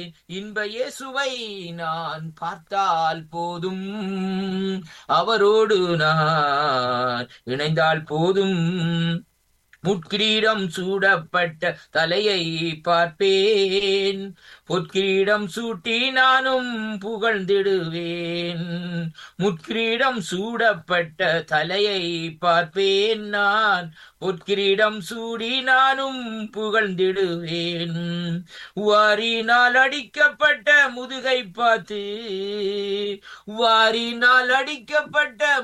இன்ப இயேசுவை நான் பார்த்தால் போதும் அவரோடு நான் இணைந்தால் போதும் முட்கிரீடம் சூடப்பட்ட தலையை பார்ப்பேன் பொற்கிரீடம் சூட்டி நானும் புகழ்ந்திடுவேன் முட்கிரீடம் சூடப்பட்ட தலையை பார்ப்பேன் நான் பொற்கிரீடம் சூடி நானும் புகழ்ந்திடுவேன் வாரினால் அடிக்கப்பட்ட முதுகை பார்த்து வாரினால் அடிக்கப்பட்ட